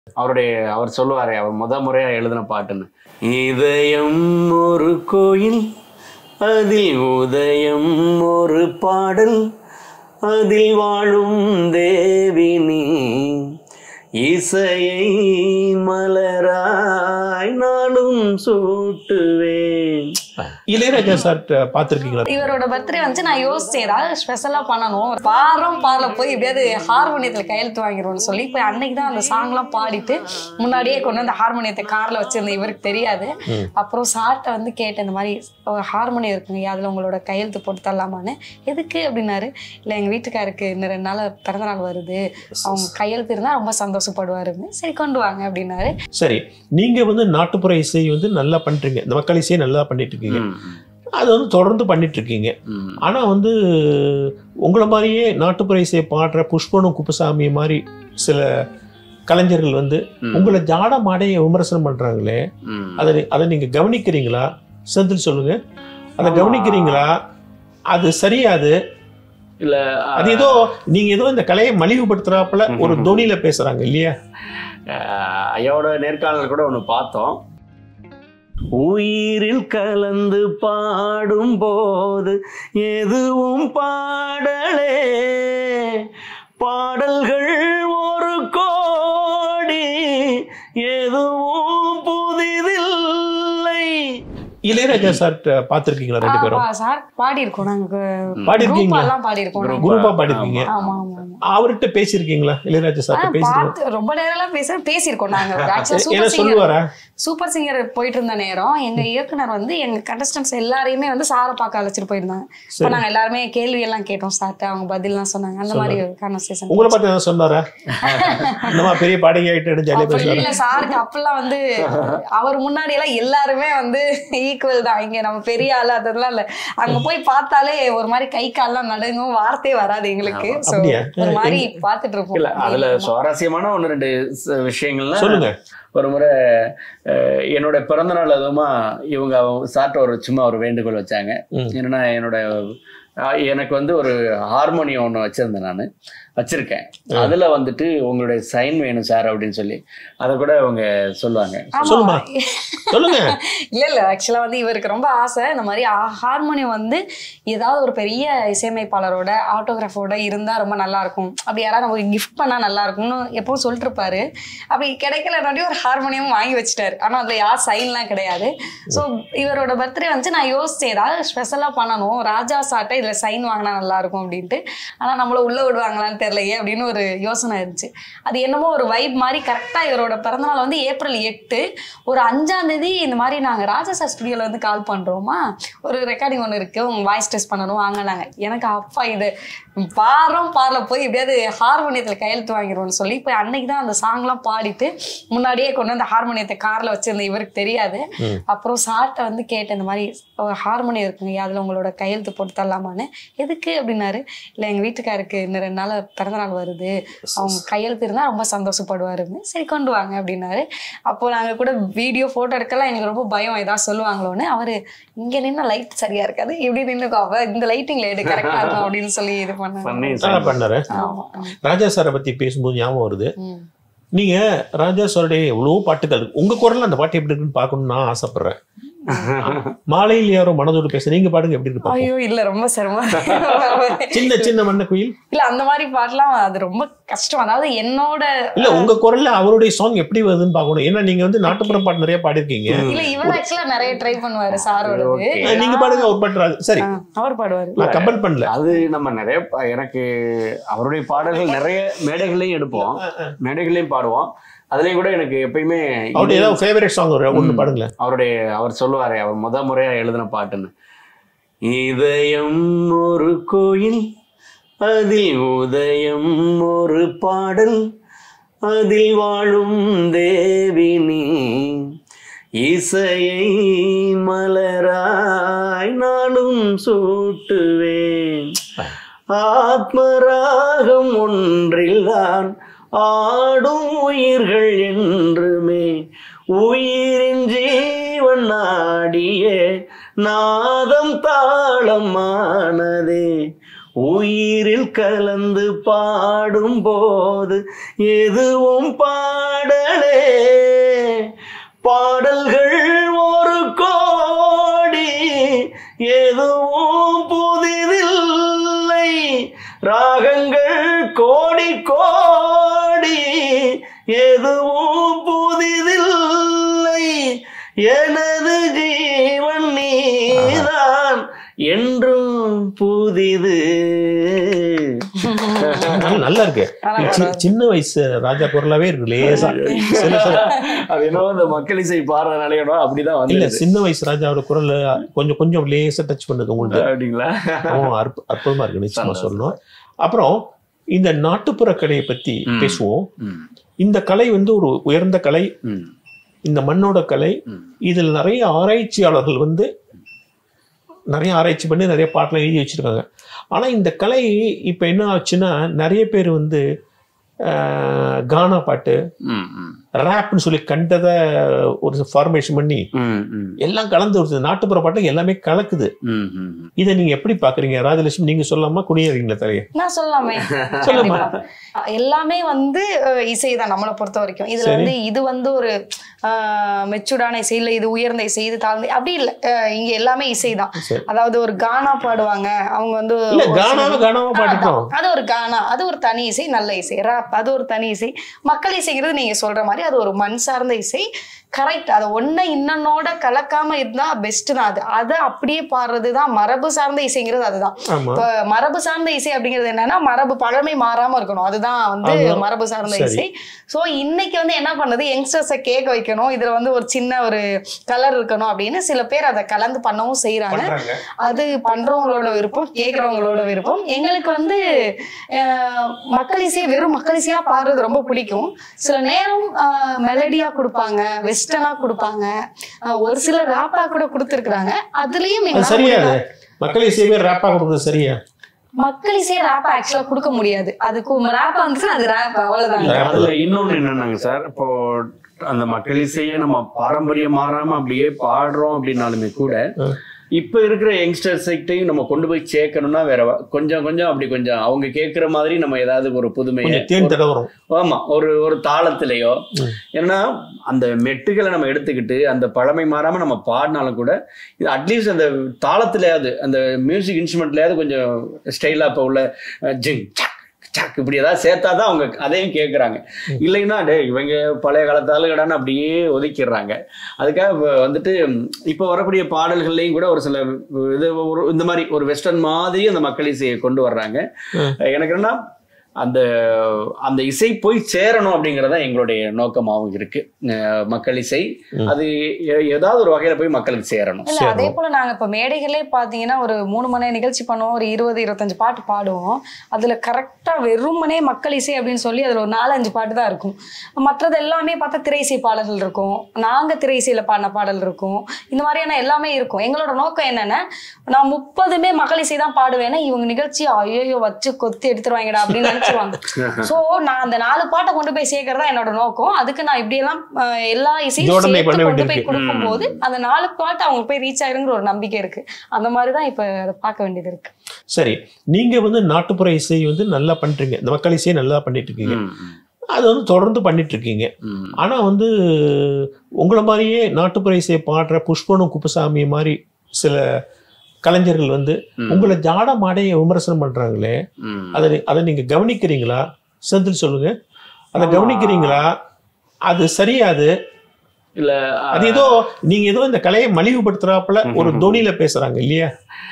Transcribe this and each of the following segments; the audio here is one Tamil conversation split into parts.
அவருடைய அவர் சொல்லுவாரே அவர் முத முறையா எழுதின பாட்டுன்னு இதயம் ஒரு கோயில் அதில் உதயம் ஒரு பாடல் அதில் வாழும் தேவினி இசையை மலராய் நானும் சூட்டுவேன் இளையராஜா சார் பார்த்துருக்கீங்களா இவரோட பர்த்டே வந்து நான் யோசிச்சேன் ஏதாவது ஸ்பெஷலா பண்ணணும் பாரம் பாடல போய் எப்படியாவது ஹார்மோனியத்துல கையெழுத்து வாங்கிடுவோம்னு சொல்லி இப்போ அன்னைக்கு தான் அந்த சாங்லாம் பாடிட்டு முன்னாடியே கொண்டு வந்து ஹார்மோனியத்தை கார்ல வச்சிருந்தேன் இவருக்கு தெரியாது அப்புறம் சார்ட்ட வந்து கேட்டேன் இந்த மாதிரி ஹார்மோனியம் இருக்குங்க அதுல உங்களோட கையெழுத்து போட்டு தரலாமான்னு எதுக்கு அப்படின்னாரு இல்லை எங்க வீட்டுக்காருக்கு இன்னும் ரெண்டு நாள் பிறந்த நாள் வருது அவங்க கையெழுத்து இருந்தா ரொம்ப சந்தோஷப்படுவாருன்னு சரி கொண்டு வாங்க அப்படின்னாரு சரி நீங்க வந்து நாட்டுப்புற இசை வந்து நல்லா பண்றீங்க இந்த மக்கள் இசையை நல்லா பண்ணிட்டு இருக்கீங்க ம், அது வந்து தொடர்ந்து பண்ணிட்டு இருக்கீங்க ம். ஆனா வந்து உங்களை மாதிரியே நாட்டுப்புற இசையை பாடுற புஷ்பனும் குப்புசாமி மாதிரி சில கலைஞர்கள் வந்து ம். உங்களை ஜாட மாடைய விமர்சனம் பண்றாங்களே ம். அதை அதை நீங்க கவனிக்கிறீங்களா செந்தில் சொல்லுங்க அதை ஆமா. கவனிக்கிறீங்களா அது சரியாது இல்ல அது ஏதோ நீங்க ஏதோ இந்த கலையை மலிவுபடுத்துறாப்புல ஒரு ம்ஹும். தொனியில பேசுறாங்க இல்லையா அஹ், ஐயாவோட நேர்காணல் கூட ஒன்று பார்த்தோம் உயிரில் கலந்து பாடும் போது எதுவும் பாடலே பாடல்கள் ஒரு கோடி எதுவும் புதிதில்லை இளையராஜா சார் பார்த்துருக்கீங்களா ரெண்டு பேரும் சார் பாடி இருக்கோம் நாங்க பாடியிருக்கீங்களா? group எல்லாம் பாடி இருக்கோம் Group. குரூப்பா பாடிருக்கீங்க ஆமா ஆமா ஆமா அவர்கிட்ட பேசியிருக்கீங்களா இளையராஜா ஆ, சார் பேசிருக்கீங்க பார்த்து ரொம்ப நேரம்லாம் பேச பேசியிருக்கோம் நாங்க ஆக்சுவலா ஏன்னா சூப்பர் சிங்கர் சொல்லுவாரா சூப்பர் சிங்கர் போயிட்டு இருந்த நேரம் எங்க இயக்குனர் வந்து எங்க கண்டஸ்டன்ஸ் எல்லாரையுமே வந்து சாரை பார்க்க அழைச்சிட்டு போயிருந்தாங்க இப்போ சரி. நாங்க எல்லாருமே கேள்வி எல்லாம் கேட்டோம் சார்ட்ட அவங்க பதில்லாம் சொன்னாங்க அந்த மாதிரி ஒரு கான்வர்சேஷன் உங்களை பார்த்து என்ன சொன்னாரா இந்த மாதிரி பெரிய பாடகை ஆயிட்டு ஜாலியா அப்படி பேசுறாரு இல்ல சாருக்கு அப்பெல்லாம் வந்து அவர் முன்னாடி எல்லாம் எல்லாருமே வந்து ஈக்குவல் தான் இங்க நம்ம பெரிய ஆளு அதெல்லாம் இல்ல அங்க போய் பார்த்தாலே ஒரு மாதிரி கை கால்லாம் நடுங்கும் வார்த்தையே வராது எங்களுக்கு சோ அப்படியா? ஒரு மாதிரி பாத்துட்டு இல்ல இருப்போம் அதுல சுவாரஸ்யமான ஒன்று ரெண்டு ச- விஷயங்கள்லாம் சொல்லுங்க ஒரு முறை அஹ், என்னோட பிறந்த நாள் அதுவுமா இவங்க சார்ட்ட ஒரு சும்மா ஒரு வேண்டுகோள் வச்சாங்க ம். என்னன்னா என்னோட அஹ், எனக்கு வந்து ஒரு ஹார்மோனியம் ஒன்று வச்சிருந்தேன் நான் வச்சிருக்கேன் அதுல வந்துட்டு உங்களுடைய சைன் வேணும் சார் அப்படின்னு சொல்லி அதை கூட அவங்க சொல்லுவாங்க சொல்லுமா. சொல்லுங்க இல்ல இல்ல ஆக்சுவலா வந்து இவருக்கு ரொம்ப ஆசை இந்த மாதிரி ஹார்மோனியம் வந்து ஏதாவது ஒரு பெரிய இசையமைப்பாளரோட ஆட்டோகிராஃபோட இருந்தா ரொம்ப நல்லா இருக்கும் அப்படி யாராவது நமக்கு கிஃப்ட் பண்ணா நல்லா இருக்கும்னு எப்பவும் சொல்லிட்டு இருப்பாரு அப்படி கிடைக்கலனாடி ஒரு ஹார்மோனியம் வாங்கி வச்சுட்டாரு ஆனா அதுல யார் சைன்லாம் கிடையாது ஸோ இவரோட பர்த்டே வந்து நான் யோசிச்சேன் ஏதாவது ஸ்பெஷலா பண்ணணும் ராஜா சாட்டை இதுல சைன் வாங்கினா நல்லா இருக்கும் அப்படின்ட்டு ஆனா நம்மள உள்ள விடுவாங்களான்னு தெரியலையே அப்படின்னு ஒரு யோசனை இருந்துச்சு அது என்னமோ ஒரு வைப் மாதிரி கரெக்டா இவரோட பிறந்தநாள் வந்து ஏப்ரல் எட்டு ஒரு அஞ்சாம் தேதி இந்த மாதிரி நாங்க ராஜா சார் ஸ்டுடியோல வந்து கால் பண்றோமா ஒரு ரெக்கார்டிங் ஒன்று இருக்கு உங்க வாய்ஸ் டெஸ்ட் பண்ணணும் வாங்கினாங்க எனக்கு அப்பா இது பாரம் பாடல போய் எப்படியாவது ஹார்மோனியத்துல கையெழுத்து வாங்கிடுவோம்னு சொல்லி இப்போ அன்னைக்கு தான் அந்த சாங்லாம் பாடிட்டு முன்னாடியே கொண்டு வந்து ஹார்மோனியத்தை கார்ல வச்சிருந்தேன் இவருக்கு தெரியாது அப்புறம் சார்ட்ட வந்து கேட்டேன் இந்த மாதிரி ஹார்மோனியம் இருக்குங்க அதுல உங்களோட கையெழுத்து போட்டு தரலாமான்னு எதுக்கு அப்படின்னாரு இல்லை எங்க வீட்டுக்காருக்கு இன்னும் ரெண்டு நாள் பிறந்த நாள் வருது அவங்க கையெழுத்து இருந்தா ரொம்ப சந்தோஷப்படுவாருன்னு சரி கொண்டு வாங்க அப்படின்னாரு அப்போ நாங்க கூட வீடியோ போட்டோ எடுக்கலாம் எங்களுக்கு ரொம்ப பயம் ஏதாவது சொல்லுவாங்களோன்னு அவரு இங்க நின்று லைட் சரியா இருக்காது இப்படி நின்னுக்கோ அவ இந்த லைட்டிங்ல எடு கரெக்டா இருக்கும் அப்படின்னு சொல்லி இது பண்ணாங்க பண்ணி நல்லா பண்ணாரு ஆமா ராஜா சாரை பத்தி பேசும்போது ஞாபகம் வருது ம். நீங்க ராஜா சாருடைய எவ்வளவோ பாட்டுகள் இருக்கு. உங்க குரல்ல அந்த பாட்டு எப்படி இருக்குன்னு பார்க்கணும்னு நான் ஆசைப்படுறேன் மாலையில் யாரோ மனதோடு பேச நீங்க பாடுங்க எப்படி இருக்கு பாப்போம். ஐயோ இல்ல ரொம்ப சிரமம் சின்ன சின்ன மண்ண குயில் இல்ல அந்த மாதிரி பாட்டுலாம் அது ரொம்ப கஷ்டம் அதாவது என்னோட இல்ல உங்க குரல்ல அவருடைய சாங் எப்படி வருதுன்னு பார்க்கணும் ஏன்னா நீங்க வந்து நாட்டுப்புற பாட்டு நிறைய பாடிருக்கீங்க இல்ல இவர் ஆக்சுவலா நிறைய ட்ரை பண்ணுவாரு சாரோடது Okay. நீங்க பாடுங்க அவர் பாடுறாரு சரி ஆ, அவர் பாடுவாரு நான் கம்பல் பண்ணல அது நம்ம நிறைய ப- எனக்கு அவருடைய பாடல்கள் நிறைய மேடைகள்லையும் எடுப்போம் மேடைகள்லையும் பாடுவோம் அதுலயும் கூட எனக்கு எப்பயுமே அவருடைய ஏதாவது ஃபேவரட் சாங் ஒரு ஒண்ணு பாடுங்களேன் அவருடைய அவர் சொல்லுவாரே அவர் முத முறையா எழுதின பாட்டுன்னு இதயம் ஒரு கோயில் அதில் உதயம் ஒரு பாடல் அதில் வாழும் தேவினி இசையை மலராய் நானும் சூட்டுவேன் ஆத்மராகம் ஒன்றில்தான் ஆடும் உயிர்கள் என்றுமே உயிரின் ஜீவன் நாடிய நாதம் தாளமானதே உயிரில் கலந்து பாடும் போது எதுவும் பாடலே பாடல்கள் ஒரு கோடி எதுவும் புதிதில்லை ராகங்கள் கோடி கோடி எதுவும் புதிதில்லை எனது ஜீவன் நீதான் என்றும் புதிது நல்ல- நல்லா இருக்கு நல்லா சி- சின்ன வயசு ராஜா குரலாவே இருக்கு லேசா சில சில அது என்னவோ இந்த மக்கள் இசை பாடுறதுனால அப்படிதான் இல்ல வந்து சின்ன வயசு ராஜாவோட குரல் கொஞ்சம் கொஞ்சம் லேசா டச் பண்ணுது உங்களுக்கு அப்படிங்களா ஓ, அற்ப- அற்புதமா இருக்கு நிச்சயமா சொல்லணும் அப்புறம் இந்த நாட்டுப்புற கலையை பத்தி ம். பேசுவோம் ம், இந்த கலை வந்து ஒரு உயர்ந்த கலை ம், இந்த மண்ணோட கலை ம். இதில் நிறைய ஆராய்ச்சியாளர்கள் வந்து நிறைய ஆராய்ச்சி பண்ணி நிறைய பாட்டெலாம் எழுதி வச்சிருக்காங்க ஆனா இந்த கலை இப்ப என்ன ஆச்சுன்னா நிறைய பேர் வந்து ஆஹ், கானா பாட்டு ம், ம், ரேப்னு சொல்லி கண்டதை ஒரு ஃபார்மேஷன் பண்ணி ம், ம், எல்லாம் கலந்து வருது நாட்டுப்புற பாட்டு எல்லாமே கலக்குது ம், ம். இதை நீங்க எப்படி பாக்குறீங்க ராஜலட்சுமி நீங்க சொல்லாமா குனியறீங்களா தலைய நான் சொல்லலாமே சொல்லுமா. கண்டிப்பா. எல்லாமே வந்து அஹ், இசைதான் நம்மளை பொறுத்த வரைக்கும் இதுல சரி. வந்து இது வந்து ஒரு மெச்சூர்டான இசை இல்ல இது உயர்ந்த இசை இது தாழ்ந்த அப்படி இல்ல அஹ், இங்க எல்லாமே இசைதான் சரி. அதாவது ஒரு கானா பாடுவாங்க அவங்க வந்து இல்ல ஒரு கானாவை சில- கானாவா பாட்டுட்டோம் அது ஒரு கானா அது ஒரு தனி இசை நல்ல இசை ரேப் அது ஒரு தனி இசை மக்கள் இசைங்கிறது நீங்க சொல்ற மாதிரி அது ஒரு மண் சார்ந்த இசை கரெக்ட் அது ஒன்ன இன்னொன்னோட கலக்காம இருந்தா பெஸ்ட் தான் அது அதை அப்படியே பாடுறது தான் மரபு சார்ந்த இசைங்கிறது அதுதான் ஆமா இப்ப மரபு சார்ந்த இசை அப்படிங்கிறது என்னன்னா மரபு பழமை மாறாம இருக்கணும் அதுதான் வந்து ஆமா. மரபு சார்ந்த சரி. இசை சோ இன்னைக்கு வந்து என்ன பண்ணுது யங்ஸ்டர்ஸை கேட்க வைக்கணும் இதுல வந்து ஒரு சின்ன ஒரு கலர் இருக்கணும் அப்படின்னு சில பேர் அதை கலந்து பண்ணவும் செய்யறாங்க பண்றாங்க அது பண்றவங்களோட விருப்பம் கேட்கறவங்களோட விருப்பம் எங்களுக்கு வந்து அஹ், மக்கள் இசை வெறும் மக்கள் இசையா பாடுறது ரொம்ப பிடிக்கும் சில நேரம் மெலடியா கொடுப்பாங்க வெஸ்டர்னா கொடுப்பாங்க அஹ், ஒரு சில ராப்பா கூட கொடுத்துருக்காங்க அதுலயும் அது எங்களால சரியா முடியல. அது மக்கள் இசைவே ரேப்பா கொடுக்குறது சரியா மக்கள் இசையை ரேப் ஆக்சுவலா கொடுக்க முடியாது அதுக்கு ரேப் வந்துச்சுன்னா அது ரேப் அவ்வளவுதான் Rap. அதுல இன்னொன்னு என்னன்னாங்க சார் இப்போ அந்த மக்கள் இசையை நம்ம பாரம்பரியம் மாறாம அப்படியே பாடுறோம் அப்படின்னாலுமே கூட ம். இப்ப இருக்கிற யங்ஸ்டர்ஸ்கிட்டையும் நம்ம கொண்டு போய் சேர்க்கணும்னா வேற வ- கொஞ்சம் கொஞ்சம் அப்படி கொஞ்சம் அவங்க கேட்கிற மாதிரி நம்ம ஏதாவது ஒரு புதுமையை கொஞ்சம் தேன் தட வரும் ஆமா ஒரு ஒரு தாளத்திலேயோ ம். ஏன்னா அந்த மெட்டுகளை நம்ம எடுத்துக்கிட்டு அந்த பழமை மாறாம நம்ம பாடினாலும் கூட இது அட்லீஸ்ட் அந்த தாளத்திலேயாவது அந்த மியூசிக் இன்ஸ்ட்ருமெண்ட்லயாவது கொஞ்சம் ஸ்டைலா இப்போ உள்ள அஹ், ஜிங் சக் சக் இப்படி ஏதாவது சேர்த்தாதான் அவங்க அதையும் கேட்குறாங்க இல்லைன்னா டே இவங்க பழைய காலத்து ஆளுகடான்னு அப்படியே ஒதுக்கிடுறாங்க அதுக்காக இப்ப வந்துட்டு ம், இப்போ வரக்கூடிய பாடல்கள்லையும் கூட ஒரு சில இது ஒரு இந்த மாதிரி ஒரு வெஸ்டர்ன் மாதிரி அந்த மக்கள் இசையை கொண்டு வர்றாங்க ம். எனக்கு என்னன்னா அந்த அந்த இசை போய் சேரணும் அப்படிங்கறத எங்களுடைய நோக்கமாகவும் இருக்கு அஹ் மக்கள் இசை ம். அது எ- ஏதாவது ஒரு வகையில போய் மக்களுக்கு சேரணும் இல்ல அதே போல நாங்க இப்ப மேடைகளே பாத்தீங்கன்னா ஒரு மூணு மணி நேரம் நிகழ்ச்சி பண்ணுவோம் ஒரு இருபது இருபத்தஞ்சு பாட்டு பாடுவோம் அதுல கரெக்டா வெறுமனே மக்கள் இசை அப்படின்னு சொல்லி அதுல ஒரு நாலஞ்சு பாட்டு தான் இருக்கும் மற்றது எல்லாமே பார்த்தா திரை இசை பாடல்கள் இருக்கும் நாங்க திரை இசையில பாடின பாடல் இருக்கும் இந்த மாதிரியான எல்லாமே இருக்கும் எங்களோட நோக்கம் என்னன்னா நான் முப்பதுமே மக்கள் இசை தான் பாடுவேன்னா இவங்க நிகழ்ச்சி ஐயோ வச்சு கொத்தி எடுத்துருவாங்கடா அப்படின்னு நினைச்சுவாங்க சோ நான் அந்த நாலு பாட்டை கொண்டு போய் சேர்க்கறதா என்னோட நோக்கம் அதுக்கு நான் இப்படியெல்லாம் அஹ், எல்லா இசையும் ஜோடனை சேர்த்து பண்ண கொண்டு போய் வேண்டியிருக்கு. கொடுக்கும்போது அந்த நாலு பாட்டு அவங்க போய் ரீச் ஆயிருங்கிற ஒரு நம்பிக்கை இருக்கு அந்த மாதிரி தான் இப்ப அதை பார்க்க வேண்டியது இருக்கு சரி நீங்க வந்து நாட்டுப்புற இசை வந்து நல்லா பண்றீங்க இந்த மக்கள் இசையை நல்லா பண்ணிட்டு இருக்கீங்க ம், அது வந்து தொடர்ந்து பண்ணிட்டு இருக்கீங்க ம், ஆனா வந்து உங்களை மாதிரியே நாட்டுப்புற இசையை பாடுற புஷ்பனும் குப்புசாமி மாதிரி சில கலைஞர்கள் வந்து ம், உங்களை ஜாட மாடைய விமர்சனம் பண்றாங்களே ம். அதை அதை நீங்க கவனிக்கிறீங்களா செந்தில் சொல்லுங்க அதை ஆமா. கவனிக்கிறீங்களா அது சரியாது இல்ல அது ஏதோ நீங்க ஏதோ இந்த கலையை மலிவுபடுத்துறாப்புல ஒரு தொனியில பேசுறாங்க இல்லையா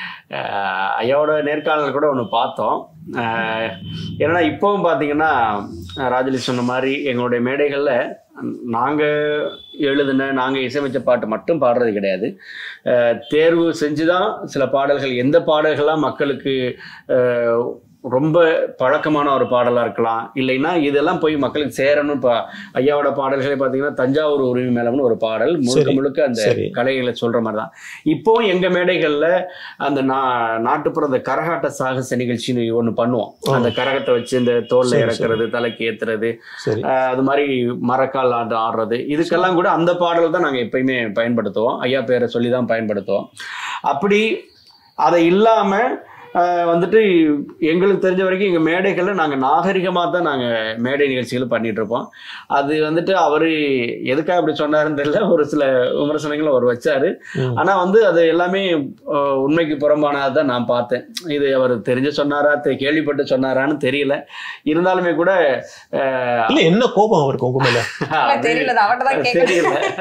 அஹ் ஐயாவோட நேர்காணல் கூட ஒன்று பார்த்தோம் அஹ் ஏன்னா இப்போவும் பார்த்தீங்கன்னா அஹ் ராஜலி சொன்ன மாதிரி எங்களுடைய மேடைகளில் நாங்கள் எழுதின நாங்கள் இசையமைச்ச பாட்டு மட்டும் பாடுறது கிடையாது அஹ் தேர்வு செஞ்சு தான் சில பாடல்கள் எந்த பாடல்கள்லாம் மக்களுக்கு அஹ், ரொம்ப பழக்கமான ஒரு பாடலாக இருக்கலாம் இல்லைன்னா இதெல்லாம் போய் மக்களுக்கு சேரணும் இப்போ ஐயாவோட பாடல்களே பார்த்தீங்கன்னா தஞ்சாவூர் உரிமை மேலம்னு ஒரு பாடல் முழுக்க சரி, முழுக்க அந்த சரி. கலைகளை சொல்கிற மாதிரி தான் இப்போ எங்கள் மேடைகளில் அந்த நா நாட்டுப்புற அந்த கரகாட்ட சாகச நிகழ்ச்சின்னு ஒன்று பண்ணுவோம் ஆ. அந்த கரகத்தை வச்சு இந்த தோல்ல சரி, இறக்குறது தலைக்கு ஏத்துறது சரி அஹ் அது மாதிரி மரக்கால் ஆடு ஆடுறது இதுக்கெல்லாம் கூட அந்த பாடல் தான் நாங்கள் எப்பயுமே பயன்படுத்துவோம் ஐயா பேரை சொல்லி தான் பயன்படுத்துவோம் அப்படி அதை இல்லாம ஆஹ் வந்துட்டு எங்களுக்கு தெரிஞ்ச வரைக்கும் எங்கள் மேடைகளில் நாங்கள் நாகரிகமாக தான் நாங்கள் மேடை நிகழ்ச்சிகள் பண்ணிட்டு இருப்போம் அது வந்துட்டு அவர் எதுக்காக அப்படி சொன்னாருன்னு தெரியல ஒரு சில விமர்சனங்கள் அவர் வச்சாரு ம். ஆனால் வந்து அது எல்லாமே ஆஹ் உண்மைக்கு புறம்பானதை தான் நான் பார்த்தேன் இது அவர் தெரிஞ்சு சொன்னாரா தெ- கேள்விப்பட்டு சொன்னாரான்னு தெரியல இருந்தாலுமே கூட ஆஹ் இல்ல என்ன கோபம் அவருக்கு உங்க மேல அது தெரியல அது அவர்ட்ட தான் கேட்கணும்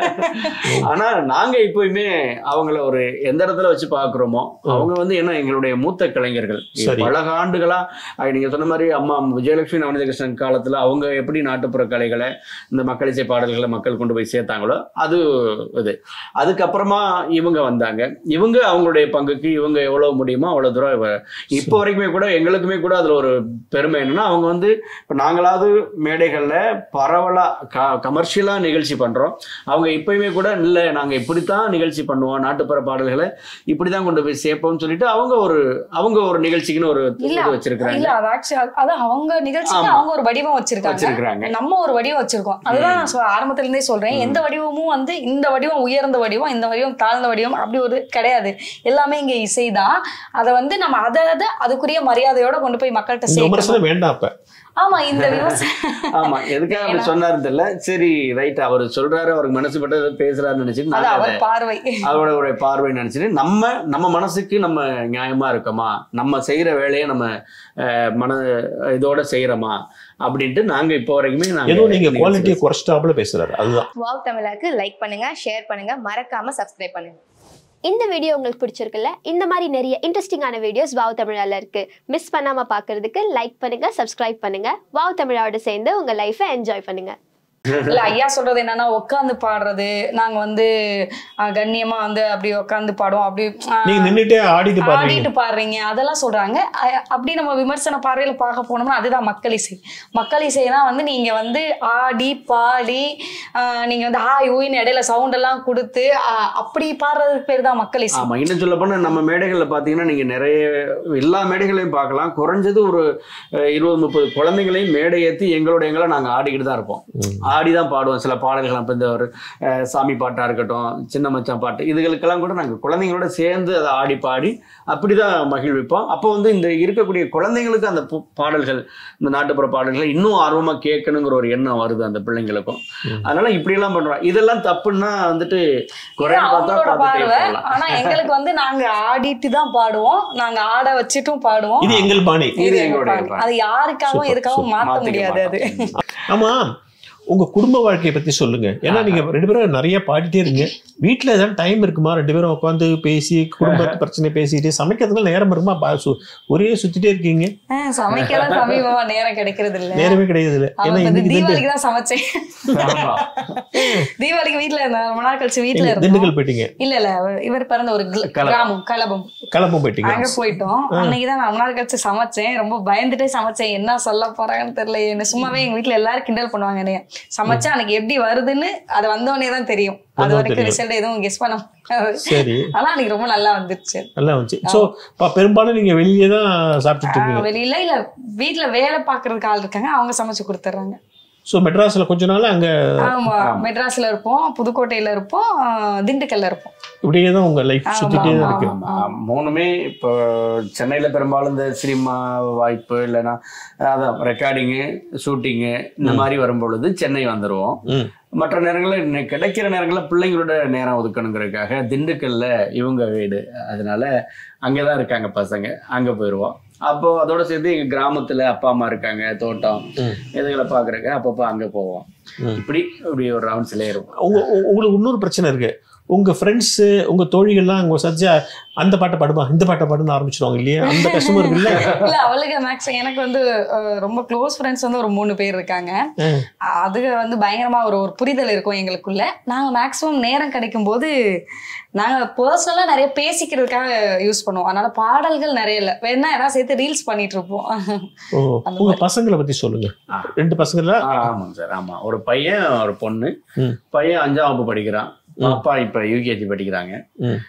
தெரியல ஆனா நாங்க எப்பயுமே அவங்கள ஒரு எந்த இடத்துல வச்சு பாக்குறோமோ அவங்க வந்து என்ன எங்களுடைய மூத்த கலைஞர்கள் சரி. பல ஆண்டுகளா அஹ் நீங்க சொன்ன மாதிரி அம்மா விஜயலட்சுமி நவநீதகிருஷ்ணன் காலத்துல அவங்க எப்படி நாட்டுப்புற கலைகளை இந்த மக்களிசை பாடல்களை மக்கள் கொண்டு போய் சேர்த்தாங்களோ அது இது அதுக்கப்புறமா இவங்க வந்தாங்க இவங்க அவங்களுடைய பங்குக்கு இவங்க எவ்வளவு முடியுமோ அவ்வளவு தூரம் இவ- இப்போ வரைக்குமே கூட எங்களுக்குமே கூட அதுல ஒரு பெருமை என்னன்னா அவங்க வந்து இப்போ நாங்களாவது மேடைகள்ல பரவலா கமர்ஷியலா நிகழ்ச்சி பண்றோம் அவங்க இப்பயுமே கூட இல்லை நாங்க இப்படித்தான் நிகழ்ச்சி பண்ணுவோம் நாட்டுப்புற பாடல்களை இப்படிதான் கொண்டு போய் சேர்ப்போம்னு சொல்லிட்டு அவங்க ஒரு அவங்க ஒரு நிகழ்ச்சிக்குன்னு ஒரு இல்ல, இது வச்சிருக்கிறாங்க இல்ல அது ஆக்சுவலி அதான் அவங்க நிகழ்ச்சிக்கு ஆமா. அவங்க ஒரு வடிவம் வச்சிருக்காங்க வச்சிருக்கிறாங்க நம்ம ஒரு வடிவம் வச்சிருக்கோம் அதுதான் நான் சொ- ஆரம்பத்துல இருந்தே சொல்றேன் எந்த வடிவமும் வந்து இந்த வடிவம் உயர்ந்த வடிவம் இந்த வடிவம் தாழ்ந்த வடிவம் அப்படி ஒரு கிடையாது எல்லாமே இங்க இசைதான் அதை வந்து நம்ம அதை அதை அதுக்குரிய மரியாதையோட கொண்டு போய் மக்கள்கிட்ட இந்த சேர்க்கணும் விமர்சனம் வேண்டாம் அப்ப ஆமா இந்த விமர்சனம் ஆமா எதுக்காக அப்படி சொன்னாருன்னு தெரியல சரி ரைட் அவர் சொல்றாரு அவருக்கு மனசு பட்டு ஏதோ பேசுறாருன்னு நினைச்சிட்டு அது நாங்க அவர் அதை பார்வை அவரோட ஒரு பார்வை நினைச்சிட்டு நம்ம நம்ம மனசுக்கு நம்ம நியாயமா இருக்கோமா நம்ம செய்யற வேலையை நம்ம அஹ், மன இதோட செய்யறோமா அப்படின்ட்டு நாங்க இப்போ வரைக்குமே நாங்க ஏதோ நீங்க நிகழ்ச்சி குவாலிட்டியை குறைச்சிட்டாப்புல பேசுறாரு அதுதான் வாவ் தமிழாக்கு லைக் பண்ணுங்க ஷேர் பண்ணுங்க மறக்காம சப்ஸ்கிரைப் பண்ணுங்க இந்த வீடியோ உங்களுக்கு பிடிச்சிருக்குல்ல இந்த மாதிரி நிறைய இன்ட்ரெஸ்டிங்கான வீடியோஸ் வாவ் தமிழால இருக்கு மிஸ் பண்ணாம பார்க்கிறதுக்கு லைக் பண்ணுங்க சப்ஸ்கிரைப் பண்ணுங்க வாவ் தமிழாவோட சேர்ந்து உங்க லைஃபை என்ஜாய் பண்ணுங்க இல்ல ஐயா சொல்றது என்னன்னா உட்காந்து பாடுறது நாங்க வந்து அஹ், கண்ணியமா வந்து அப்படி உட்காந்து பாடுவோம் அப்படி அஹ், நீங்க நின்னுட்டே ஆடிட்டு பாருங்க ஆடிட்டு பாடுறீங்க அதெல்லாம் சொல்றாங்க அ- அப்படி நம்ம விமர்சன பார்வையில பார்க்க போனோம்னா அதுதான் மக்கள் இசை மக்கள் இசைனா வந்து நீங்க வந்து ஆடி பாடி ஆஹ் நீங்க வந்து ஹாய் ஊயின்னு இடையில சவுண்ட் எல்லாம் கொடுத்து ஆஹ் அப்படி பாடுறதுக்கு பேர் தான் மக்கள் இசை ஆமா இன்னும் சொல்ல போனா நம்ம மேடைகள்ல பாத்தீங்கன்னா நீங்க நிறைய எல்லா மேடைகளையும் பார்க்கலாம் குறைஞ்சது ஒரு அஹ், இருபது முப்பது குழந்தைங்களையும் மேடை ஏத்தி எங்களோட எங்களை நாங்க ஆடிக்கிட்டு தான் இருப்போம் ஆடி தான் பாடுவோம் சில பாடல்கள் இப்போ இந்த ஒரு அஹ், சாமி பாட்டா இருக்கட்டும் சின்ன மச்சான் பாட்டு இதுகளுக்கெல்லாம் கூட நாங்க குழந்தைங்களோட சேர்ந்து அதை ஆடி பாடி அப்படிதான் மகிழ்விப்போம் அப்போ வந்து இந்த இருக்கக்கூடிய குழந்தைங்களுக்கு அந்த பு- பாடல்கள் இந்த நாட்டுப்புற பாடல்களை இன்னும் ஆர்வமா கேட்கணுங்கிற ஒரு எண்ணம் வருது அந்த பிள்ளைங்களுக்கும் அதனால இப்படியெல்லாம் பண்றோம் இதெல்லாம் தப்புன்னா வந்துட்டு குறைய பார்த்தா அவங்களோட பார்த்துட்டே பார்வை போகலாம் ஆனா எங்களுக்கு வந்து நாங்க ஆடிட்டு தான் பாடுவோம் நாங்க ஆட வச்சுட்டும் பாடுவோம் இது எங்கள் பாணி இது இது எங்க எங்களுடைய பாணி. பாணி. அது யாருக்காகவும் சூப்பர், எதுக்காகவும் சூப்பர். மாத்த மாத்திக்க முடியாது அது மாட்டோம். ஆமா உங்க குடும்ப வாழ்க்கையை பத்தி சொல்லுங்க ஏன்னா நீங்க ரெண்டு பேரும் நிறைய பாடிட்டே இருங்க வீட்டுல ஏதாவது டைம் இருக்குமா ரெண்டு பேரும் உட்காந்து பேசி குடும்பத்து பிரச்சனை பேசிட்டு சமைக்கிறதுக்கு நேரம் இருக்குமா பா- சு- ஒரே சுத்திட்டே இருக்கீங்க ஆஹ் சமைக்கலாம் சமீபமா நேரம் கிடைக்கிறது இல்ல நேரமே கிடையாது இல்ல ஏன்னா அவங்க இன்னைக்கு திண்டு- தீபாவளிக்கு தான் சமைச்சேன் ஆமா. தீபாவளிக்கு வீட்ல இருந்தேன் ரொம்ப நாள் கழிச்சு வீட்ல இருந்தோம் திண்டுக்கல் போயிட்டீங்க இல்ல இல்ல இவர் பிறந்த ஒரு கிள- கலபம். கிராமம் கலபம் கிளம்ப போயிட்டீங்க அங்க போயிட்டோம் அன்னைக்குதான் நான் ரொம்ப நாள் கழிச்சு சமைச்சேன் ரொம்ப பயந்துட்டே சமைச்சேன் என்ன சொல்ல போறாங்கன்னு தெரியல என்ன சும்மாவே எங்க வீட்ல எல்லாரும் கிண்டல் பண்ணுவாங்க என்னைய சமைச்சா அன்னைக்கு எப்படி வருதுன்னு அது வந்தோடனே தான் தெரியும் அது வந்தோடனே வரைக்கும் தெரியும். ரிசல்ட் எதுவும் கெஸ் பண்ண முடியாது சரி ஆனா அன்னைக்கு ரொம்ப நல்லா வந்துருச்சு நல்லா வந்துச்சு சோ பெரும்பாலும் நீங்க வெளியே தான் சாப்பிட்டுட்டு ஆஹ் இருக்கீங்க வெளியில இல்ல வீட்ல வேலை பாக்குறதுக்கு ஆள் இருக்காங்க அவங்க சமைச்சு கொடுத்துட்றாங்க சோ மெட்ராஸ்ல கொஞ்ச நாள் அங்க ஆமா மெட்ராஸ்ல இருப்போம் புதுக்கோட்டையில இருப்போம் ஆஹ் திண்டுக்கல்ல இருப்போம் இப்படியே தான் உங்க லைஃப் ஆமா, சுத்திட்டே தான் இருக்கு ஆமா. மூணுமே இப்போ சென்னையில் பெரும்பாலும் இந்த சினிமா வாய்ப்பு இல்லைன்னா அதான் ரெக்கார்டிங்கு ஷூட்டிங்கு இந்த மாதிரி வரும்பொழுது சென்னை வந்துடுவோம் ம். மற்ற நேரங்களில் இன்னைக்கு கிடைக்கிற நேரங்களில் பிள்ளைங்களோட நேரம் ஒதுக்கணுங்கிறதுக்காக திண்டுக்கல்ல இவங்க வீடு அதனால அங்கே தான் இருக்காங்க பசங்க அங்கே போயிடுவோம் அப்போ அதோட சேர்த்து எங்கள் கிராமத்தில் அப்பா அம்மா இருக்காங்க தோட்டம் ம். இதுகளை பார்க்குறக்கு அப்பப்போ அங்கே போவோம் ம். இப்படி இப்படி ஒரு ரவுண்ட்ஸ்லேயே இருக்கும் உங்க உ- உங்களுக்கு இன்னொரு பிரச்சனை இருக்கு உங்க ஃப்ரெண்ட்ஸ் உங்க தோழிகள்லாம் உங்க சஜ்ஜா அந்த பாட்டை பாடுமா இந்த பாட்டை பாடுன்னு ஆரம்பிச்சிருவாங்க இல்லையா அந்த கஷ்டமும் இருக்குல்ல இல்ல அவளுக்கு மேக்ஸ் எனக்கு வந்து அஹ், ரொம்ப க்ளோஸ் ஃப்ரெண்ட்ஸ் வந்து ஒரு மூணு பேர் இருக்காங்க ம். அது வந்து பயங்கரமா ஒரு ஒரு புரிதல் இருக்கும் எங்களுக்குள்ள நாங்க மேக்ஸிமம் நேரம் கிடைக்கும் போது நாங்க பர்சனலா நிறைய பேசிக்கிறதுக்காக யூஸ் பண்ணுவோம் அதனால பாடல்கள் நிறைய இல்ல வேணா ஏதாவது சேர்த்து ரீல்ஸ் பண்ணிட்டு இருப்போம் ஓ அந்த உங்க பசங்களை பத்தி சொல்லுங்க ஆ. ரெண்டு பசங்கள ஆ, ஆமாங்க சார் ஆமா ஒரு பையன் ஒரு பொண்ணு ம். பையன் அஞ்சாம் வகுப்பு படிக்கிறான் ம். பாப்பா இப்ப யூகேஜி படிக்கிறாங்க ம்.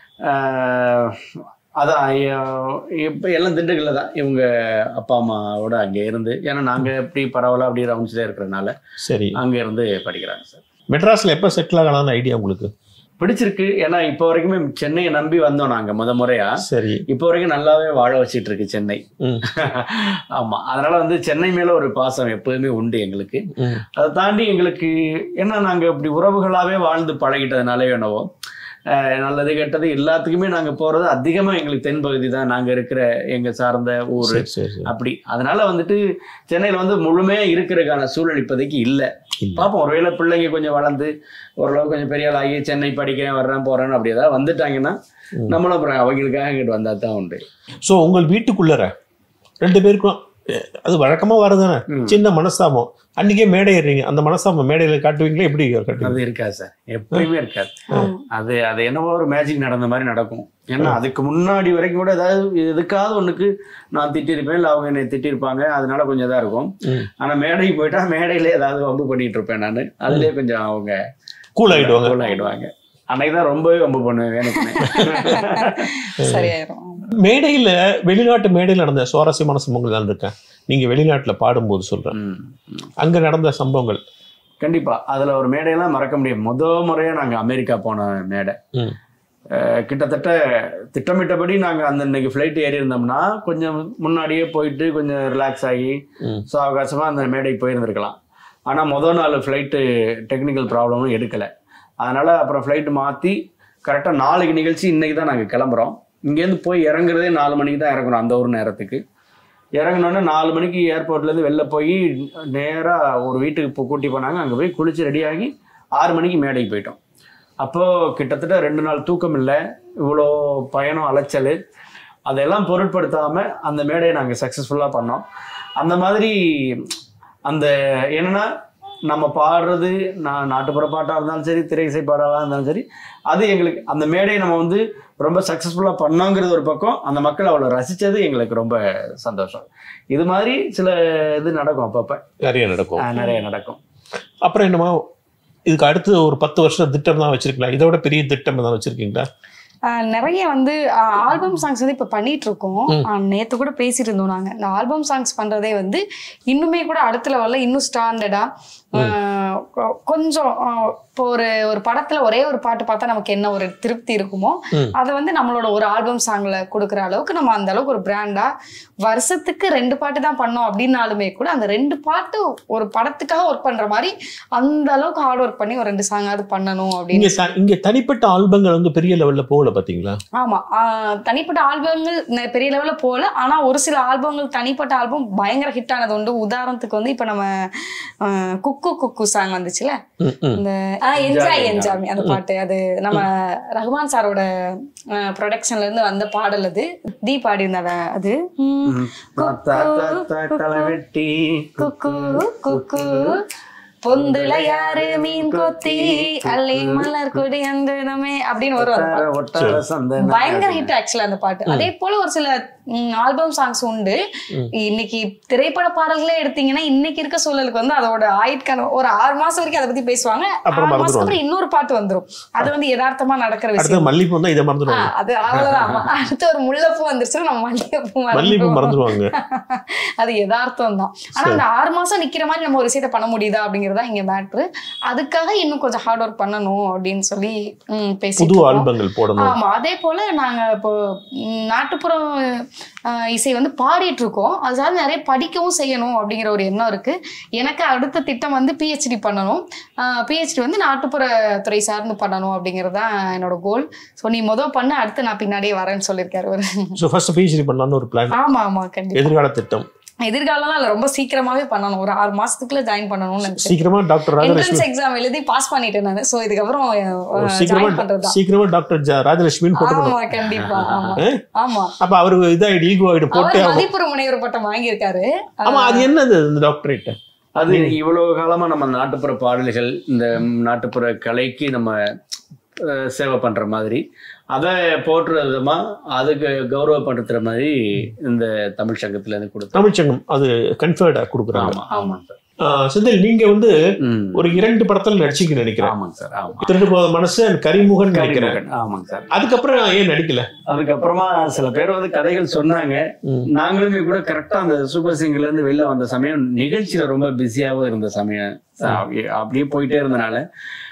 ஆஹ், அதான் ஐயா- இப்ப எல்லாம் திண்டுக்கல்ல தான் இவங்க அப்பா அம்மாவோட அங்க இருந்து ஏன்னா நாங்க எப்படி பரவாயில்ல அப்படி ரவுண்ட்ஸ்ல இருக்கிறதுனால சரி அங்க இருந்து படிக்கிறாங்க சார் மெட்ராஸ்ல எப்ப செட்டில் ஆகலாம்னு ஐடியா உங்களுக்கு பிடிச்சிருக்கு ஏன்னா இப்போ வரைக்குமே சென்னையை நம்பி வந்தோம் நாங்க முத முறையா சரி இப்போ வரைக்கும் நல்லாவே வாழ வச்சிட்டு இருக்கு சென்னை ம். ஆமா அதனால வந்து சென்னை மேல ஒரு பாசம் எப்போதுமே உண்டு எங்களுக்கு ம். அதை தாண்டி எங்களுக்கு என்ன நாங்க இப்படி உறவுகளாவே வாழ்ந்து பழகிட்டதுனாலே என்னவோ அஹ், நல்லது கெட்டது எல்லாத்துக்குமே நாங்க போறது அதிகமா எங்களுக்கு தென்பகுதி தான் நாங்க இருக்கிற எங்க சார்ந்த ஊர் சரி சரி சரி. அப்படி அதனால வந்துட்டு சென்னையில வந்து முழுமையா இருக்கிறதுக்கான சூழல் இப்போதைக்கு இல்ல இல்ல. பார்ப்போம் ஒருவேளை பிள்ளைங்க கொஞ்சம் வளர்ந்து ஓரளவு கொஞ்சம் பெரிய ஆளாகி சென்னை படிக்கிறேன் வர்றேன் போறேன்னு அப்படி ஏதாவது வந்துட்டாங்கன்னா ம். நம்மளும் அப்புறம் அவங்களுக்காக இங்கிட்டு வந்தா தான் உண்டு ஸோ உங்கள் வீட்டுக்குள்ளற ரெண்டு பேருக்கும் அஹ், அது வழக்கமா வருதானே ம். சின்ன மனஸ்தாபம் அன்னைக்கே மேடை ஏறுறீங்க அந்த மனஸ்தாபம் மேடையில காட்டுவீங்களா எப்படி காட்டுவீங்க அது இருக்காது சார் எப்பயுமே இருக்காது அது அது என்னவோ ஒரு மேஜிக் நடந்த மாதிரி நடக்கும் ஏன்னா அதுக்கு முன்னாடி வரைக்கும் கூட ஏதாவது எதுக்காவது ஒண்ணுக்கு நான் திட்டிருப்பேன் இல்லை அவங்க என்னை திட்டிருப்பாங்க அதனால கொஞ்சம் இதா இருக்கும் ம். ஆனா ஆனா மேடைக்கு போயிட்டா மேடையில ஏதாவது வம்பு பண்ணிட்டு இருப்பேன் நான் அதுலயே கொஞ்சம் அவங்க கூல் ஆயிடுவாங்க cool ஆயிடுவாங்க அன்னைக்கு தான் ரொம்பவே வம்பு பண்ணுவேன் வேணுக்குமே சரியாயிரும் மேடையில வெளிநாட்டு மேடையில் நடந்த சுவாரஸ்யமான சம்பவங்கள் தான் இருக்கேன் நீங்க வெளிநாட்டுல பாடும்போது சொல்றேன் ம், ம். அங்க நடந்த சம்பவங்கள் கண்டிப்பா அதுல ஒரு மேடையெல்லாம் மறக்க முடியும் முத முறையா நாங்க அமெரிக்கா போன மேடை ம். அஹ் கிட்டத்தட்ட திட்டமிட்டபடி நாங்க அந்த இன்னைக்கு ஃப்ளைட் ஏறி இருந்தோம்னா கொஞ்சம் முன்னாடியே போயிட்டு கொஞ்சம் ரிலாக்ஸ் ஆகி ம். ஸோ அவகாசமா அந்த மேடைக்கு போயிருந்திருக்கலாம் ஆனா முத நாள் ஃப்ளைட்டு டெக்னிக்கல் ப்ராப்ளமும் எடுக்கல அதனால அப்புறம் ஃப்ளைட் மாத்தி கரெக்டா நாளைக்கு நிகழ்ச்சி இன்னைக்கு தான் நாங்க கிளம்புறோம் இங்கேருந்து போய் இறங்குறதே நாலு மணிக்கு தான் இறங்குறோம் அந்த ஒரு நேரத்துக்கு இறங்கினோடனே நாலு மணிக்கு ஏர்போர்ட்லேருந்து வெளில போய் நேராக ஒரு வீட்டுக்கு இப்போ கூட்டி போனாங்க அங்கே போய் குளிச்சு ரெடியாகி ஆறு மணிக்கு மேடைக்கு போயிட்டோம் அப்போது கிட்டத்தட்ட ரெண்டு நாள் தூக்கம் இல்லை இவ்வளோ பயணம் அலைச்சல் அதெல்லாம் பொருட்படுத்தாமல் அந்த மேடையை நாங்கள் சக்ஸஸ்ஃபுல்லாக பண்ணோம் அந்த மாதிரி அந்த என்னன்னா நம்ம பாடுறது நான் நாட்டுப்புற பாட்டாக இருந்தாலும் சரி திரை இசை பாடலாக இருந்தாலும் சரி அது எங்களுக்கு அந்த மேடையை நம்ம வந்து ரொம்ப சக்ஸஸ்ஃபுல்லாக பண்ணோங்கிறது ஒரு பக்கம் அந்த மக்கள் அவ்வளோ ரசித்தது எங்களுக்கு ரொம்ப சந்தோஷம் இது மாதிரி சில இது நடக்கும் அப்பப்போ நிறைய நடக்கும் ஆஹ் நிறைய நடக்கும் அப்புறம் என்னமா இதுக்கு அடுத்து ஒரு பத்து வருஷம் திட்டம் தான் வச்சிருக்கலாம் இதோட பெரிய திட்டம் தான் வச்சிருக்கீங்களா ஆஹ் நிறைய வந்து ஆல்பம் சாங்ஸ் வந்து இப்ப பண்ணிட்டு இருக்கோம் ஆஹ் நேத்து கூட பேசிட்டு இருந்தோம் நாங்க இந்த ஆல்பம் சாங்ஸ் பண்றதே வந்து இன்னுமே கூட அடுத்த லெவல்ல இன்னும் ஸ்டாண்டர்டா கொஞ்சம் ஆஹ் இப்போ ஒரு ஒரு படத்துல ஒரே ஒரு பாட்டு பார்த்தா நமக்கு என்ன ஒரு திருப்தி இருக்குமோ ம். அதை வந்து நம்மளோட ஒரு ஆல்பம் சாங்ல கொடுக்குற அளவுக்கு நம்ம அந்த அளவுக்கு ஒரு பிராண்டா வருஷத்துக்கு ரெண்டு பாட்டு தான் பண்ணோம் அப்படின்னாலுமே கூட அந்த ரெண்டு பாட்டு ஒரு படத்துக்காக ஒர்க் பண்ற மாதிரி அந்த அளவுக்கு ஹார்ட் ஒர்க் பண்ணி ஒரு ரெண்டு சாங்காவது பண்ணணும் அப்படின்னு இங்க த- இங்க தனிப்பட்ட ஆல்பங்கள் வந்து பெரிய லெவல்ல போகல பாத்தீங்களா ஆமா ஆஹ் தனிப்பட்ட ஆல்பங்கள் நெ- பெரிய லெவல்ல போகல ஆனா ஒரு சில ஆல்பங்கள் தனிப்பட்ட ஆல்பம் பயங்கர ஹிட் ஆனது உண்டு உதாரணத்துக்கு வந்து இப்ப நம்ம ஆஹ் குக்கு குக்கு சாங் வந்துச்சுல ம், ம். இந்த என்ஜாய் என்ஜாமி அந்த பாட்டு அது நம்ம ரஹ்மான் சாரோட ப்ரொடக்ஷன்ல இருந்து வந்த பாடல் அது தீ பாடியிருந்தாங்க அது உம், தாத்தா, தாத்தா, தலைவெட்டி குக்கு குக்கு பொந்துல யாரு மீன் கொத்தி அள்ளி மலர் கொடி அந்த இடமே அப்படின்னு வரும் அந்த பாட்டு. ஒட்டார, ஒட்டார சந்தன. பயங்கர ஹிட் ஆக்சுவலா அந்த பாட்டு அதே போல ஒரு சில ஆல்பம் சாங்ஸ் உண்டு இன்னைக்கு திரைப்பட பாடல்களே எடுத்தீங்கன்னா இன்னைக்கு இருக்க சூழலுக்கு வந்து அதோட ஆயுட்கான ஒரு ஆறு மாசம் வரைக்கும் அதை பத்தி பேசுவாங்க அப்புறம் ஆறு மாசத்துக்கு மறந்துடுவாங்க. அப்புறம் இன்னொரு பாட்டு வந்துரும் அது வந்து யதார்த்தமா நடக்கிற அடுத்து விஷயம் மல்லிகைப்பூ வந்தா இதை ஆ, மறந்துடுவாங்க அது அவ்வளவுதான் ஆமா. அடுத்து ஒரு முல்லைப்பூ வந்துருச்சுன்னா நம்ம மல்லிகைப்பூ மல்லிகைப்பூ மறந்துடுவோம். மறந்துடுவாங்க அது யதார்த்தம் தான் ஆனா அந்த ஆறு மாசம் நிக்கிற மாதிரி நம்ம ஒரு விஷயத்த பண்ண முடியுதா அப்படிங்கறதா இங்க மேட்ரு அதுக்காக இன்னும் கொஞ்சம் ஹார்ட் ஒர்க் பண்ணணும் அப்படின்னு சொல்லி ம், பேசிட்டு புது இருக்கோம். ஆல்பங்கள் போடணும் ஆமா அதே போல நாங்க இப்போ ம், நாட்டுப்புற அஹ், இசை வந்து பாடிட்டு இருக்கோம் அதாவது நிறைய படிக்கவும் செய்யணும் அப்படிங்கிற ஒரு எண்ணம் இருக்கு எனக்கு அடுத்த திட்டம் வந்து பிஹெச்டி பண்ணணும் பிஹெச்டி வந்து நாட்டுப்புற துறை சார்ந்து பண்ணணும் அப்படிங்கிறது தான் என்னோட கோல் ஸோ நீ மொதல் பண்ண அடுத்து நான் பின்னாடியே வரேன்னு சொல்லியிருக்காரு ஒரு ஸோ ஃபர்ஸ்ட் பிஹெச்டி பண்ணலாம்னு ஒரு பிளான் ஆமா ஆமா கண்டிப்பா எதிர்கால திட்டம் எதிர்காலம் இல்ல ரொம்ப சீக்கிரமாவே பண்ணணும் ஒரு ஆறு மாசத்துக்குள்ள ஜாயின் பண்ணணும்னு நினைச்சேன் சீக்கிரமா டாக்டர் ராஜலட்சுமி என்ட்ரன்ஸ் எக்ஸாம் எழுதி பாஸ் பண்ணிட்டேன் நான் ஸோ இதுக்கப்புறம் சீக்கிரமா ஜாயின் பண்றதுதான் சீக்கிரமா டாக்டர் ஜ- ராஜலட்சுமின்னு போட்டுக்கணும் ஆமா கண்டிப்பா ஆமா ஆ? ஆமா அப்ப அவருக்கு இதாயிடு ஈகோ ஆயிடு போட்டே அவர் ஆகும் மதிப்புற முனைவர் பட்டம் வாங்கியிருக்காரு ஆமா அது என்னது இந்த டாக்டரேட் அது இவ்வளவு காலமா நம்ம நாட்டுப்புற பாடல்கள் இந்த நாட்டுப்புற கலைக்கு நம்ம அஹ், சேவை பண்ற மாதிரி அதை போற்றுற விதமா அதுக்கு கௌரவப்படுத்துற மாதிரி இந்த தமிழ் சங்கத்துல இருந்து கொடுத்தோம் தமிழ்ச்சங்கம் அது கன்ஃபர்டா கொடுக்குறாங்க ஆமா ஆமாங்க சார் ஆஹ் செந்தில் நீங்க வந்து ம். ஒரு இரண்டு படத்துல நடிச்சீங்க நினைக்கிறேன் ஆமாங்க சார் ஆமா திருடு போத மனசு and கரிமுகன் நினைக்கிறேன் கரிமுகன். ஆமாங்க சார் அதுக்கப்புறம் ஏன் நடிக்கல அதுக்கப்புறமா சில பேர் வந்து கதைகள் சொன்னாங்க ம். நாங்களுமே கூட கரெக்டா அந்த சூப்பர் சிங்கர்ல இருந்து வெளில வந்த சமயம் நிகழ்ச்சியில ரொம்ப பிஸியாவும் இருந்த சமயம் அப்படியே அப்படியே போயிட்டே இருந்தனால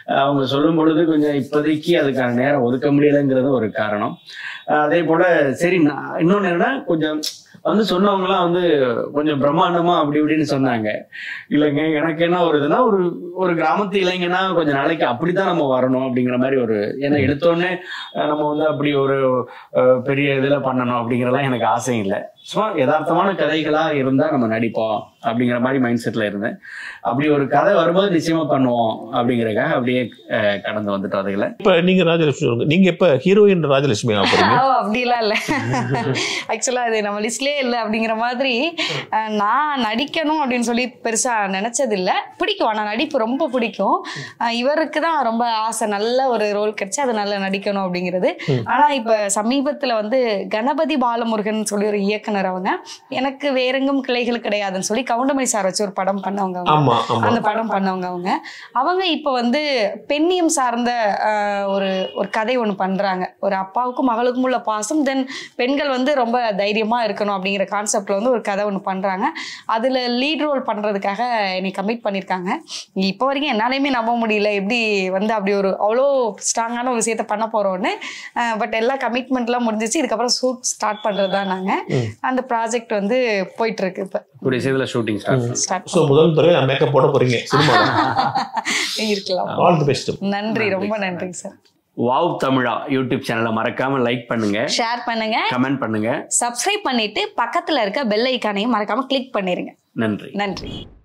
அஹ் அவங்க சொல்லும் பொழுது கொஞ்சம் இப்போதைக்கு அதுக்கான நேரம் ஒதுக்க முடியலைங்கிறது ஒரு காரணம் அஹ் அதே போல சரி நான் இன்னொன்னு என்னன்னா கொஞ்சம் வந்து சொன்னவங்கலாம் வந்து கொஞ்சம் பிரம்மாண்டமா அப்படி இப்படின்னு சொன்னாங்க இல்லைங்க எனக்கு என்ன ஒரு இதுனா ஒரு ஒரு கிராமத்து இளைஞனா கொஞ்ச நாளைக்கு அப்படித்தான் நம்ம வரணும் அப்படிங்கிற மாதிரி ஒரு ஏன்னா எடுத்தோடனே அஹ் நம்ம வந்து அப்படி ஒரு அஹ், பெரிய இதுல பண்ணணும் அப்படிங்கிறதெல்லாம் எனக்கு ஆசை இல்லை சும்மா யதார்த்தமான கதைகளா இருந்தா நம்ம நடிப்போம் அப்படிங்கிற மாதிரி மைண்ட் செட்ல இருந்தேன் அப்படி ஒரு கதை வரும்போது நிச்சயமா பண்ணுவோம் அப்படிங்கறக்காக அப்படியே அஹ், கடந்து வந்துட்டோம் அதுகளை இப்ப நீங்க ராஜலட்சுமி சொல்லுங்க நீங்க எப்ப ஹீரோயின் ராஜலட்சுமி ஆக போறீங்க ஓ அப்படிலாம் இல்லை ஆக்சுவலாக அது நம்ம லிஸ்ட்லேயே இல்லை அப்படிங்கிற மாதிரி அஹ், நான் நடிக்கணும் அப்படின்னு சொல்லி பெருசாக நினச்சதில்ல பிடிக்கும் ஆனால் நடிப்பு ரொம்ப பிடிக்கும் அஹ், இவருக்கு தான் ரொம்ப ஆசை நல்ல ஒரு ரோல் கிடைச்சு அதை நல்லா நடிக்கணும் அப்படிங்கிறது ஆனால் இப்போ சமீபத்தில் வந்து கணபதி பாலமுருகன் சொல்லி ஒரு இயக்குனர் அவங்க எனக்கு வேறெங்கும் கிளைகள் கிடையாதுன்னு சொல்லி கவுண்டமணி சார் வச்சு ஒரு படம் பண்ணவங்க அவங்க ஆமா ஆமா அந்த படம் பண்ணவங்க அவங்க அவங்க இப்போ வந்து பெண்ணியம் சார்ந்த ஆஹ், ஒரு ஒரு கதை ஒன்று பண்றாங்க ஒரு அப்பாவுக்கும் மகளுக்கும் உள்ள பாசம் தென் பெண்கள் வந்து ரொம்ப தைரியமா இருக்கணும் அப்படிங்கிற கான்செப்ட்ல வந்து ஒரு கதை ஒன்று பண்றாங்க அதுல லீட் ரோல் பண்றதுக்காக என்னை கமிட் பண்ணியிருக்காங்க இப்போ வரைக்கும் என்னாலையுமே நம்ப முடியல எப்படி வந்து அப்படி ஒரு அவ்வளோ ஸ்ட்ராங்கான ஒரு விஷயத்த பண்ண போறோம்னு பட் எல்லா கமிட்மெண்ட்லாம் முடிஞ்சிச்சு இதுக்கப்புறம் ஷூட் ஸ்டார்ட் பண்றது தான் நாங்க அந்த ப்ராஜெக்ட் வந்து போயிட்டு இருக்கு இப்போ கூடிய சீக்கிரம் ஷூட்டிங் ஸ்டார்ட் ஸ்டார்ட் சோ முதல் தடவை மேக்கப் போட போறீங்க சினிமா இருக்கலாம் ஆல் தி பெஸ்ட் நன்றி ரொம்ப நன்றி சார் வாவ் தமிழா யூடியூப் சேனலை மறக்காம லைக் பண்ணுங்க ஷேர் பண்ணுங்க கமெண்ட் பண்ணுங்க சப்ஸ்கிரைப் பண்ணிட்டு பக்கத்துல இருக்க பெல் ஐக்கானையும் மறக்காம கிளிக் பண்ணிருங்க நன்றி நன்றி